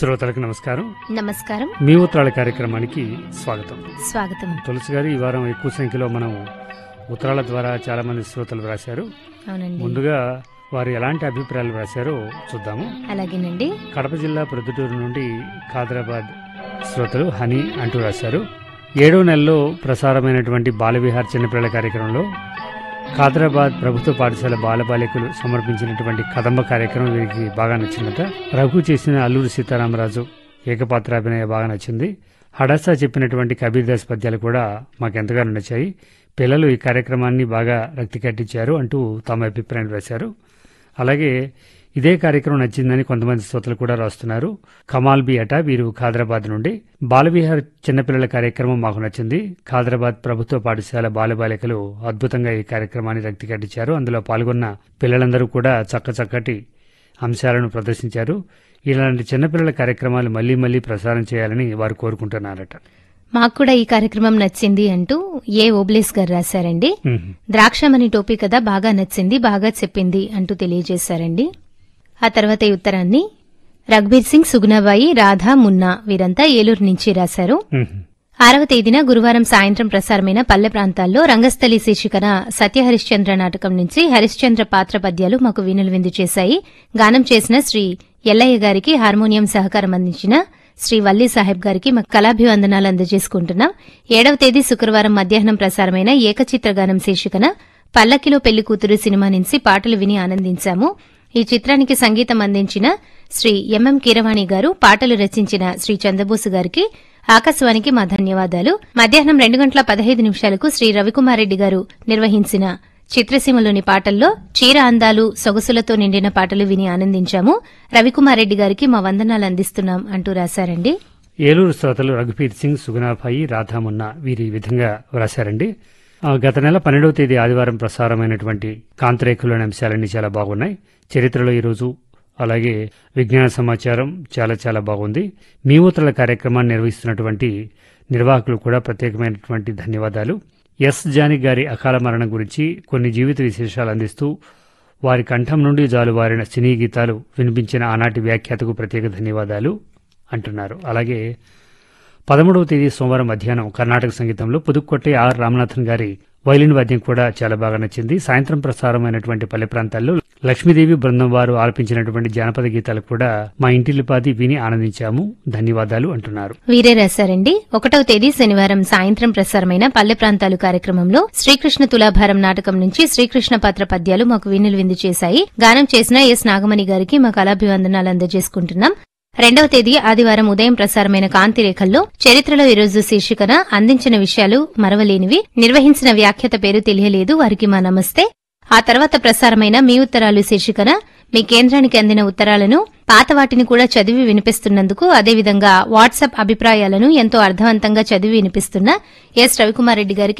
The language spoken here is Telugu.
శ్రోతలకు నమస్కారం నమస్కారం మీ ఉత్తరాల కార్యక్రమానికి స్వాగతం స్వాగతం తులసి గారు ఈ వారం ఎక్కువ సంఖ్యలో మనం ఉత్తరాల ద్వారా చాలా మంది శ్రోతలు వ్రాశారు అవునండి ముందుగా వారు ఎలాంటి అభిప్రాయాలు వ్రాశారో చూద్దాము అలాగేనండి కడప జిల్లా ప్రొద్దుటూరు నుండి ఖాదరాబాద్ శ్రోతలు హనీ అంటూ రాశారు ఏడో నెలలో ప్రసారమైనటువంటి బాలవిహార్ చిన్నపిల్లల కార్యక్రమంలో ఖాదరాబాద్ ప్రభుత్వ పాఠశాల బాలబాలికలు సమర్పించినటువంటి కదంబ కార్యక్రమం వీరికి బాగా నచ్చిందట రఘు చేసిన అల్లూరి సీతారామరాజు ఏకపాత్రాభినయ బాగా నచ్చింది హడసా చెప్పినటువంటి కబీర్దాస్ పద్యాలు కూడా మాకెంతగానో నచ్చాయి పిల్లలు ఈ కార్యక్రమాన్ని బాగా రక్తి కట్టించారు అంటూ తమ అభిప్రాయం రాశారు అలాగే ఇదే కార్యక్రమం నచ్చిందని కొంతమంది శ్రోతలు కూడా రాస్తున్నారు కమాల్ బి అటా వీరు ఖాదరాబాద్ నుండి బాలవిహార్ చిన్నపిల్లల కార్యక్రమం మాకు నచ్చింది ఖాదరాబాద్ ప్రభుత్వ పాఠశాల బాలబాలికలు అద్భుతంగా ఈ కార్యక్రమాన్ని రక్తి కట్టించారు అందులో పాల్గొన్న పిల్లలందరూ కూడా చక్క చక్కటి అంశాలను ప్రదర్శించారు ఇలాంటి చిన్నపిల్లల కార్యక్రమాలు మళ్లీ మళ్లీ ప్రసారం చేయాలని వారు కోరుకుంటున్నారట మాకు కూడా ఈ కార్యక్రమం నచ్చింది అంటూ ఏ ఓబ్లేస్ గారు రాశారండి ఉహు. ద్రాక్షమణి టోపీ కదా బాగా నచ్చింది బాగా చెప్పింది అంటూ తెలియజేశారండి ఆ తర్వాత ఈ ఉత్తరాన్ని రఘుబీర్ సింగ్ సుగుణాబాయి రాధా మున్నా వీరంతా ఏలూరు నుంచి రాశారు ఉహు. ఆరవ తేదీన గురువారం సాయంత్రం ప్రసారమైన పల్లె ప్రాంతాల్లో రంగస్థలి శీర్షికన సత్యహరిశ్చంద్ర నాటకం నుంచి హరిశ్చంద్ర పాత్ర పద్యాలు మాకు వీణులు విందు చేశాయి గానం చేసిన శ్రీ ఎల్లయ్య గారికి హార్మోనియం సహకారం అందించిన శ్రీ వల్లి సాహెబ్ గారికి మా కళాభివందనాలు అందజేసుకుంటున్నాం ఏడవ తేదీ శుక్రవారం మధ్యాహ్నం ప్రసారమైన ఏకచిత్ర గానం శీర్షికన పల్లకిలో పెళ్లి కూతురు సినిమా నుంచి పాటలు విని ఆనందించాము ఈ చిత్రానికి సంగీతం అందించిన శ్రీ ఎంఎం కీరవాణి గారు పాటలు రచించిన శ్రీ చంద్రబోసు గారికి ఆకాశవాణికి మా ధన్యవాదాలు మధ్యాహ్నం రెండు గంటల పదహైదు నిమిషాలకు శ్రీ రవికుమార్ రెడ్డి గారు నిర్వహించిన చిత్రసీమలోని పాటల్లో చీర అందాలు సొగసులతో నిండిన పాటలు విని ఆనందించాము రవికుమార్ రెడ్డి గారికి మా వందనాలు అందిస్తున్నాం అంటూ రాశారండి ఏలూరు శ్రోతలు రఘుపీర్ సింగ్ సుగుణాభాయి రాధామున్న వీరి ఈ విధంగా వ్రాశారండి ఆ, గత నెల పన్నెండవ తేదీ ఆదివారం ప్రసారమైనటువంటి కాంతిరేఖలోని అంశాలన్నీ చాలా బాగున్నాయి చరిత్రలో ఈరోజు అలాగే విజ్ఞాన సమాచారం చాలా చాలా బాగుంది మీ ఉత్తరాల కార్యక్రమాన్ని నిర్వహిస్తున్నటువంటి నిర్వాహకులు కూడా ప్రత్యేకమైనటువంటి ధన్యవాదాలు ఎస్ జాని గారి అకాల మరణం గురించి కొన్ని జీవిత విశేషాలు అందిస్తూ వారి కంఠం నుండి జాలువారిన సినీ గీతాలు వినిపించిన ఆనాటి వ్యాఖ్యాతకు ప్రత్యేక ధన్యవాదాలు అంటున్నారు అలాగే పదమూడవ తేదీ సోమవారం మధ్యాహ్నం కర్ణాటక సంగీతంలో పుదుక్కొట్టే ఆర్ రామనాథన్ గారి వైలిన్ వాద్యం కూడా చాలా బాగా నచ్చింది సాయంత్రం ప్రసారమైనటువంటి పల్లె ప్రాంతాల్లో లక్ష్మీదేవి బృందం వారు ఆలపించినటువంటి జానపద గీతాలు కూడా మా ఇంటిల్లిపాది విని ఆనందించాము ధన్యవాదాలు అంటున్నారు వీరే రాశారండి ఒకటవ తేదీ శనివారం సాయంత్రం ప్రసారమైన పల్లె ప్రాంతాలు కార్యక్రమంలో శ్రీకృష్ణ తులాభారం నాటకం నుంచి శ్రీకృష్ణ పాత్ర పద్యాలు మాకు వీణులు విందు చేశాయి గానం చేసిన ఎస్ నాగమణి గారికి మా కళాభివందనాలు అందజేసుకుంటున్నాం రెండవ తేదీ ఆదివారం ఉదయం ప్రసారమైన కాంతి రేఖల్లో చరిత్రలో ఈరోజు శీర్షికన అందించిన విషయాలు మరవలేనివి నిర్వహించిన వ్యాఖ్యత పేరు తెలియలేదు వారికి మా నమస్తే ఆ తర్వాత ప్రసారమైన మీ ఉత్తరాలు శీర్షికన మీ కేంద్రానికి అందిన ఉత్తరాలను పాత వాటిని కూడా చదివి వినిపిస్తున్నందుకు అదేవిధంగా వాట్సాప్ అభిప్రాయాలను ఎంతో అర్థవంతంగా చదివి వినిపిస్తున్న ఎస్ రవికుమార్ రెడ్డి గారికి